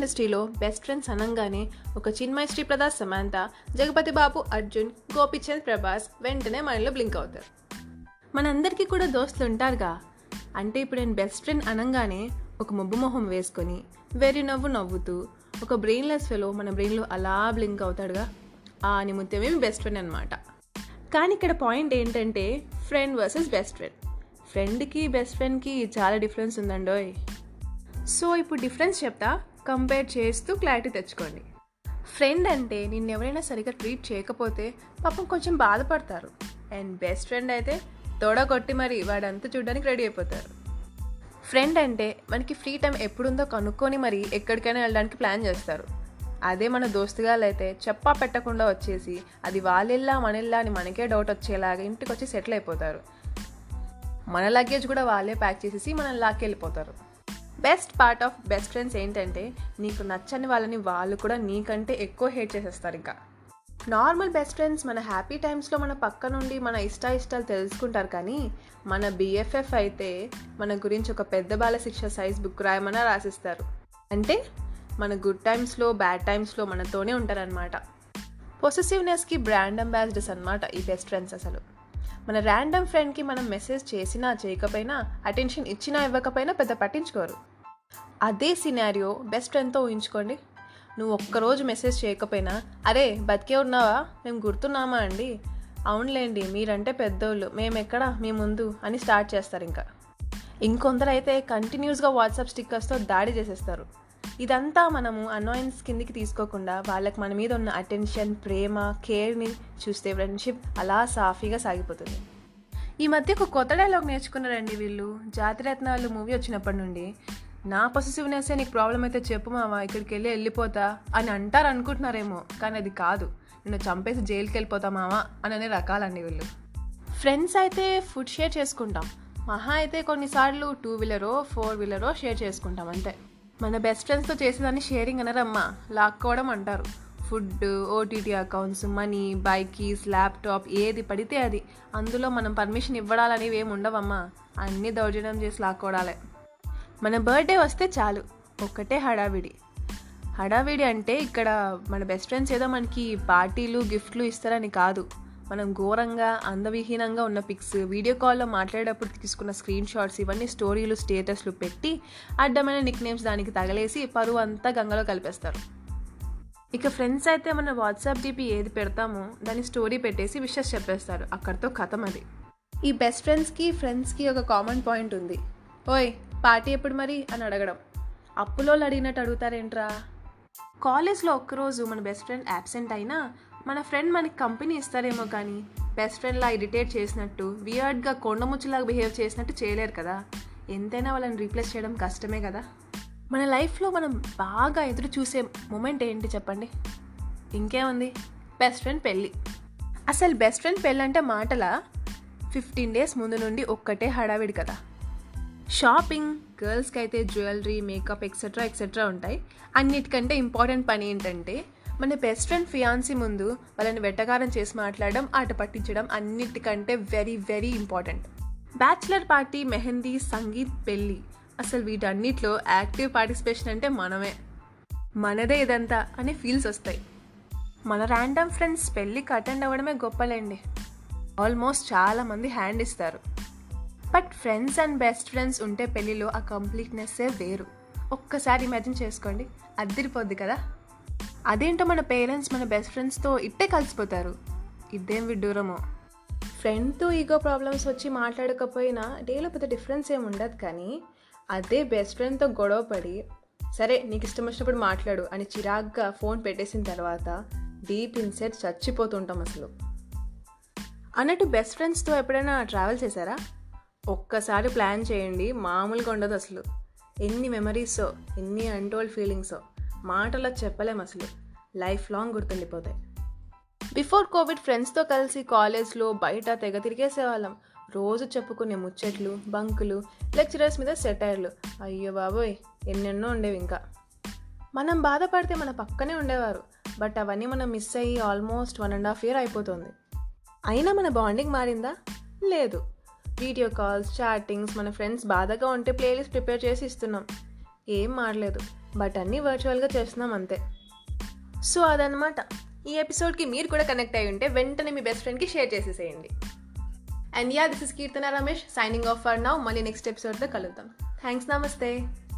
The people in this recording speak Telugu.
ఇండస్ట్రీలో బెస్ట్ ఫ్రెండ్స్ అనగానే ఒక చిన్మయ శ్రీప్రద సమాంత జగపతి బాబు అర్జున్ గోపిచంద్ ప్రభాస్ వెంటనే మైండ్లో బ్లింక్ అవుతారు మనందరికీ కూడా దోస్తులు ఉంటారుగా అంటే ఇప్పుడు నేను బెస్ట్ ఫ్రెండ్ అనగానే ఒక మొబ్బు మొహం వేసుకొని వెర్రి నవ్వు నవ్వుతూ ఒక బ్రెయిన్లెస్ ఫెలో మన బ్రెయిన్లో అలా బ్లింక్ అవుతాడుగా ఆ నిమిత్తమే బెస్ట్ ఫ్రెండ్ అనమాట కానీ ఇక్కడ పాయింట్ ఏంటంటే ఫ్రెండ్ వర్సెస్ బెస్ట్ ఫ్రెండ్ ఫ్రెండ్కి బెస్ట్ ఫ్రెండ్కి చాలా డిఫరెన్స్ ఉందండోయ్ సో ఇప్పుడు డిఫరెన్స్ చెప్తా కంపేర్ చేస్తూ క్లారిటీ తెచ్చుకోండి ఫ్రెండ్ అంటే నిన్ను ఎవరైనా సరిగ్గా ట్రీట్ చేయకపోతే పాపం కొంచెం బాధపడతారు అండ్ బెస్ట్ ఫ్రెండ్ అయితే తోడ కొట్టి మరి వాడంతా చూడడానికి రెడీ అయిపోతారు ఫ్రెండ్ అంటే మనకి ఫ్రీ టైం ఎప్పుడుందో కనుక్కొని మరి ఎక్కడికైనా వెళ్ళడానికి ప్లాన్ చేస్తారు అదే మన దోస్తుగాళ్ళు అయితే చెప్పా పెట్టకుండా వచ్చేసి అది వాళ్ళెల్లా మనెల్లా అని మనకే డౌట్ వచ్చేలాగా ఇంటికి వచ్చి సెటిల్ అయిపోతారు మన లగేజ్ కూడా వాళ్ళే ప్యాక్ చేసేసి మనం లాక్కెళ్ళిపోతారు best part of best friends ఏంటంటే నీకు నచ్చని వాళ్ళని వాళ్ళు కూడా నీకంటే ఎక్కువ హేట్ చేసేస్తారు ఇంకా నార్మల్ బెస్ట్ ఫ్రెండ్స్ మన హ్యాపీ టైమ్స్లో మన పక్క నుండి మన ఇష్ట ఇష్టాలు తెలుసుకుంటారు కానీ మన బిఎఫ్ఎఫ్ అయితే మన గురించి ఒక పెద్ద బాల శిక్ష సైజ్ బుక్ రాయమన్నా రాసిస్తారు అంటే మన గుడ్ టైమ్స్లో బ్యాడ్ టైమ్స్లో మనతోనే ఉంటారనమాట పొసెసివ్నెస్కి బ్రాండ్ అంబాసిడర్స్ అనమాట ఈ బెస్ట్ ఫ్రెండ్స్ అసలు మన ర్యాండమ్ ఫ్రెండ్కి మనం మెసేజ్ చేసినా చేయకపోయినా అటెన్షన్ ఇచ్చినా ఇవ్వకపోయినా పెద్ద పట్టించుకోరు అదే సినారియో బెస్ట్ ఫ్రెండ్తో ఊహించుకోండి నువ్వు ఒక్కరోజు మెసేజ్ చేయకపోయినా అరే బతికే ఉన్నావా మేము గుర్తున్నామా అండి అవునులేండి మీరంటే పెద్దోళ్ళు మేమెక్కడ మీ ముందు అని స్టార్ట్ చేస్తారు ఇంకా ఇంకొందరు అయితే కంటిన్యూస్గా వాట్సాప్ స్టిక్కర్స్తో దాడి చేసేస్తారు ఇదంతా మనము అనాయిన్స్ కిందికి తీసుకోకుండా వాళ్ళకి మన మీద ఉన్న అటెన్షన్ ప్రేమ కేర్ని చూస్తే ఫ్రెండ్షిప్ అలా సాఫీగా సాగిపోతుంది ఈ మధ్య ఒక కొత్త డైలాగ్ నేర్చుకున్నారండి వీళ్ళు జాతిరత్నాలు మూవీ వచ్చినప్పటి నుండి నా పొసెసివ్నెస్ నీకు ప్రాబ్లం అయితే చెప్పు మావా ఇక్కడికి వెళ్ళి వెళ్ళిపోతా అని అంటారు అనుకుంటున్నారేమో కానీ అది కాదు నిన్ను చంపేసి జైలుకి వెళ్ళిపోతా మావా అని అనే రకాలండి వీళ్ళు ఫ్రెండ్స్ అయితే ఫుడ్ షేర్ చేసుకుంటాం మహా అయితే కొన్నిసార్లు టూ వీలరో ఫోర్ వీలరో షేర్ చేసుకుంటాం అంతే మన బెస్ట్ ఫ్రెండ్స్తో చేసేదాన్ని షేరింగ్ అనరమ్మా లాక్కోవడం అంటారు food OTT accounts money bikes laptop ఏది పడితే అది అందులో మనం పర్మిషన్ ఇవ్వడాలనేవి ఏమి ఉండవమ్మా అన్నీ దౌర్జన్యం చేసి లాక్కోవడాలే మన బర్త్డే వస్తే చాలు ఒక్కటే హడావిడి హడావిడి అంటే ఇక్కడ మన బెస్ట్ ఫ్రెండ్స్ ఏదో మనకి పార్టీలు గిఫ్ట్లు ఇస్తారని కాదు మనం ఘోరంగా అందవిహీనంగా ఉన్న పిక్స్ వీడియో కాల్లో మాట్లాడేటప్పుడు తీసుకున్న స్క్రీన్ షాట్స్ ఇవన్నీ స్టోరీలు స్టేటస్లు పెట్టి అడ్డమైన నిక్ నేమ్స్ దానికి తగలేసి పరువు అంతా గంగలో కలిపేస్తారు ఇక ఫ్రెండ్స్ అయితే మన వాట్సాప్ డిపి ఏది పెడతామో దాని స్టోరీ పెట్టేసి విషెస్ చెప్పేస్తారు అక్కడితో కథం అది ఈ బెస్ట్ ఫ్రెండ్స్కి ఫ్రెండ్స్కి ఒక కామన్ పాయింట్ ఉంది ఓయ్ పార్టీ ఎప్పుడు మరి అని అడగడం అప్పులో అడిగినట్టు అడుగుతారేంట్రా కాలేజ్లో ఒక్కరోజు మన బెస్ట్ ఫ్రెండ్ యాబ్సెంట్ అయినా మన ఫ్రెండ్ మనకి కంపెనీ ఇస్తారేమో కానీ బెస్ట్ ఫ్రెండ్లా ఇరిటేట్ చేసినట్టు వియర్డ్గా కొండముచ్చులాగా బిహేవ్ చేసినట్టు చేయలేరు కదా ఎంతైనా వాళ్ళని రీప్లేస్ చేయడం కష్టమే కదా మన లైఫ్లో మనం బాగా ఎదురు చూసే మూమెంట్ ఏంటి చెప్పండి ఇంకేముంది బెస్ట్ ఫ్రెండ్ పెళ్ళి అసలు బెస్ట్ ఫ్రెండ్ పెళ్ళి అంటే మాటలా ఫిఫ్టీన్ డేస్ ముందు నుండి ఒక్కటే హడావిడి కదా షాపింగ్ గర్ల్స్కి అయితే జ్యువెలరీ మేకప్ ఎక్సెట్రా ఎక్సెట్రా ఉంటాయి అన్నిటికంటే ఇంపార్టెంట్ పని ఏంటంటే మన బెస్ట్ ఫ్రెండ్ ఫియాన్సీ ముందు వాళ్ళని వెట్టకారం చేసి మాట్లాడడం ఆట పట్టించడం అన్నిటికంటే very very important bachelor party mehndi sangeet పెళ్ళి అసలు వీటన్నిటిలో యాక్టివ్ పార్టిసిపేషన్ అంటే మనమే మనదే ఇదంతా అనే ఫీల్స్ వస్తాయి మన ర్యాండమ్ ఫ్రెండ్స్ పెళ్ళికి అటెండ్ అవ్వడమే గొప్పలేండి ఆల్మోస్ట్ చాలామంది హ్యాండ్ ఇస్తారు but friends and best friends ఉంటే పెళ్ళిలో ఆ కంప్లీట్నెస్సే వేరు ఒక్కసారి ఇమాజిన్ చేసుకోండి అద్దరిపోద్ది కదా అదేంటో మన పేరెంట్స్ మన బెస్ట్ ఫ్రెండ్స్తో ఇట్టే కలిసిపోతారు ఇదేం విడ్డూరమో ఫ్రెండ్తో ఈగో ప్రాబ్లమ్స్ వచ్చి మాట్లాడకపోయినా డేలో పెద్ద డిఫరెన్స్ ఏమి ఉండదు కానీ అదే బెస్ట్ ఫ్రెండ్తో గొడవ పడి సరే నీకు ఇష్టం వచ్చినప్పుడు మాట్లాడు అని చిరాగ్గా ఫోన్ పెట్టేసిన తర్వాత డీప్ ఇన్సెట్ చచ్చిపోతుంటాం అసలు అన్నట్టు బెస్ట్ ఫ్రెండ్స్తో ఎప్పుడైనా ట్రావెల్ చేశారా ఒక్కసారి ప్లాన్ చేయండి మామూలుగా ఉండదు అసలు ఎన్ని మెమరీసో ఎన్ని అన్టోల్డ్ ఫీలింగ్సో మాటలో చెప్పలేం అసలు లైఫ్ లాంగ్ గుర్తుండిపోతాయి బిఫోర్ కోవిడ్ ఫ్రెండ్స్తో కలిసి కాలేజ్లో బయట తెగ తిరిగేసేవాళ్ళం రోజు చెప్పుకునే ముచ్చట్లు బంకులు లెక్చరర్స్ మీద సెటైర్లు అయ్యో బాబోయ్ ఎన్నెన్నో ఉండేవి ఇంకా మనం బాధపడితే మన పక్కనే ఉండేవారు బట్ అవన్నీ మనం మిస్ అయ్యి almost one and half year అయిపోతుంది అయినా మన బాండింగ్ మారిందా లేదు వీడియో కాల్స్ చాటింగ్స్ మన ఫ్రెండ్స్ బాధగా ఉంటే ప్లేలిస్ట్ ప్రిపేర్ చేసి ఇస్తున్నాం ఏం మారలేదు బట్ అన్నీ వర్చువల్గా చేస్తున్నాం అంతే సో అదనమాట ఈ ఎపిసోడ్కి మీరు కూడా కనెక్ట్ అయి ఉంటే వెంటనే మీ బెస్ట్ ఫ్రెండ్కి షేర్ చేసేసేయండి and yeah this is Keerthana Ramesh signing off for now మళ్ళీ నెక్స్ట్ ఎపిసోడ్లో కలుద్దాం థ్యాంక్స్ నమస్తే